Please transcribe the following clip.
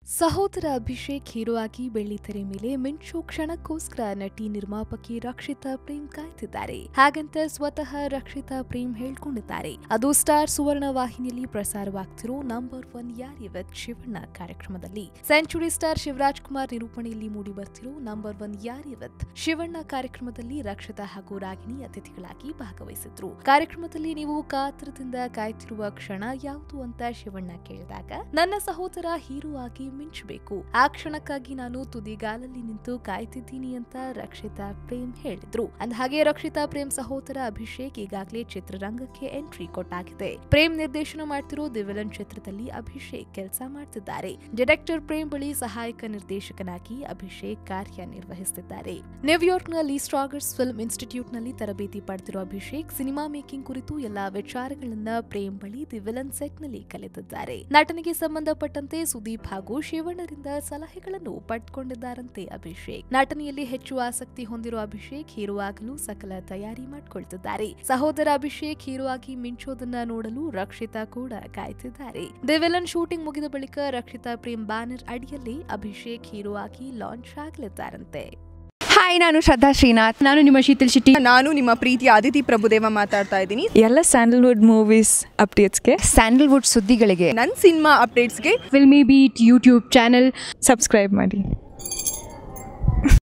ಸಹೋದರ ಅಭಿಷೇಕ್ ಹೀರೋ ಆಗಿ ಬೆಳ್ಳಿತೆರೆ ಮೇಲೆ ಮಿಂಚು ಕ್ಷಣಕ್ಕೋಸ್ಕರ ನಟಿ ನಿರ್ಮಾಪಕಿ ರಕ್ಷಿತಾ ಪ್ರೇಮ್ ಕಾಯ್ತಿದ್ದಾರೆ ಹಾಗಂತ ಸ್ವತಃ ರಕ್ಷಿತಾ ಪ್ರೇಮ್ ಹೇಳ್ಕೊಂಡಿದ್ದಾರೆ ಅದು ಸ್ಟಾರ್ ಸುವರ್ಣ ವಾಹಿನಿಯಲ್ಲಿ ಪ್ರಸಾರವಾಗ್ತಿರೋ ನಂಬರ್ ಒನ್ ಯಾರಿವತ್ ಶಿವಣ್ಣ ಕಾರ್ಯಕ್ರಮದಲ್ಲಿ ಸೆಂಚುರಿ ಸ್ಟಾರ್ ಶಿವರಾಜ್ ಕುಮಾರ್ ನಿರೂಪಣೆಯಲ್ಲಿ ಮೂಡಿ ಬರ್ತಿರೋ ನಂಬರ್ ಒನ್ ಯಾರಿವತ್ ಶಿವಣ್ಣ ಕಾರ್ಯಕ್ರಮದಲ್ಲಿ ರಕ್ಷಿತಾ ಹಾಗೂ ರಾಗಿಣಿ ಅತಿಥಿಗಳಾಗಿ ಭಾಗವಹಿಸಿದ್ರು ಕಾರ್ಯಕ್ರಮದಲ್ಲಿ ನೀವು ಕಾತರದಿಂದ ಕಾಯ್ತಿರುವ ಕ್ಷಣ ಯಾವುದು ಅಂತ ಶಿವಣ್ಣ ಕೇಳಿದಾಗ ನನ್ನ ಸಹೋದರ ಹೀರೋ ಆಗಿ ಮಿಂಚಬೇಕು ಆ ಕ್ಷಣಕ್ಕಾಗಿ ನಾನು ತುದಿಗಾಲಲ್ಲಿ ನಿಂತು ಕಾಯ್ತಿದ್ದೀನಿ ಅಂತ ರಕ್ಷಿತಾ ಪ್ರೇಮ್ ಹೇಳಿದ್ರು ಅಂದಹಾಗೆ ರಕ್ಷಿತಾ ಪ್ರೇಮ್ ಸಹೋದರ ಅಭಿಷೇಕ್ ಈಗಾಗಲೇ ಚಿತ್ರರಂಗಕ್ಕೆ ಎಂಟ್ರಿ ಕೊಟ್ಟಾಗಿದೆ ಪ್ರೇಮ್ ನಿರ್ದೇಶನ ಮಾಡ್ತಿರೋ ದಿ ವಿಲನ್ ಚಿತ್ರದಲ್ಲಿ ಅಭಿಷೇಕ್ ಕೆಲಸ ಮಾಡ್ತಿದ್ದಾರೆ ಡೈರೆಕ್ಟರ್ ಪ್ರೇಮ್ ಬಳಿ ಸಹಾಯಕ ನಿರ್ದೇಶಕನಾಗಿ ಅಭಿಷೇಕ್ ಕಾರ್ಯನಿರ್ವಹಿಸುತ್ತಿದ್ದಾರೆ ನ್ಯೂಯಾರ್ಕ್ನ ಲೀ ಸ್ಟ್ರಾಗರ್ಸ್ ಫಿಲ್ಮ್ ಇನ್ಸ್ಟಿಟ್ಯೂಟ್ನಲ್ಲಿ ತರಬೇತಿ ಪಡೆದಿರುವ ಅಭಿಷೇಕ್ ಸಿನಿಮಾ ಮೇಕಿಂಗ್ ಕುರಿತು ಎಲ್ಲಾ ವಿಚಾರಗಳನ್ನ ಪ್ರೇಮ್ ಬಳಿ ದಿ ವಿಲನ್ ಸೆಟ್ನಲ್ಲಿ ಕಲಿತಿದ್ದಾರೆ ನಟನೆಗೆ ಸಂಬಂಧಪಟ್ಟಂತೆ ಸುದೀಪ್ ಹಾಗೂ ಶಿವಣ್ಣರಿಂದ ಸಲಹೆಗಳನ್ನು ಪಡೆದುಕೊಂಡಿದ್ದಾರಂತೆ ಅಭಿಷೇಕ್ ನಟನೆಯಲ್ಲಿ ಹೆಚ್ಚು ಆಸಕ್ತಿ ಹೊಂದಿರುವ ಅಭಿಷೇಕ್ ಹೀರೋ ಆಗಲು ಸಕಲ ತಯಾರಿ ಮಾಡಿಕೊಳ್ತಿದ್ದಾರೆ ಸಹೋದರ ಅಭಿಷೇಕ್ ಹೀರೋ ಆಗಿ ಮಿಂಚೋದನ್ನ ನೋಡಲು ರಕ್ಷಿತಾ ಕೂಡ ಕಾಯ್ತಿದ್ದಾರೆ ದಿ ವಿಲನ್ ಶೂಟಿಂಗ್ ಮುಗಿದ ಬಳಿಕ ರಕ್ಷಿತಾ ಪ್ರೇಮ್ ಬ್ಯಾನರ್ ಅಡಿಯಲ್ಲಿ ಅಭಿಷೇಕ್ ಹೀರೋ ಆಗಿ ಲಾಂಚ್ ಆಗಲಿದ್ದಾರಂತೆ ಹಾಯ್ ನಾನು ಶ್ರದ್ಧಾ ಶ್ರೀನಾಥ್ ನಾನು ನಿಮ್ಮ ಶೀತಲ್ ಶೆಟ್ಟಿ ನಾನು ನಿಮ್ಮ ಪ್ರೀತಿಯ ಅದಿತಿ ಪ್ರಭುದೇವ ಮಾತಾಡ್ತಾ ಇದ್ದೀನಿ ಎಲ್ಲ ಸ್ಯಾಂಡಲ್ವುಡ್ ಮೂವೀಸ್ ಅಪ್ಡೇಟ್ಸ್ಗೆ ಸ್ಯಾಂಡಲ್ವುಡ್ ಸುದ್ದಿಗಳಿಗೆ ನನ್ನ ಸಿನಿಮಾ ಅಪ್ಡೇಟ್ಸ್ಗೆ Filmibeat YouTube channel subscribe ಮಾಡಿ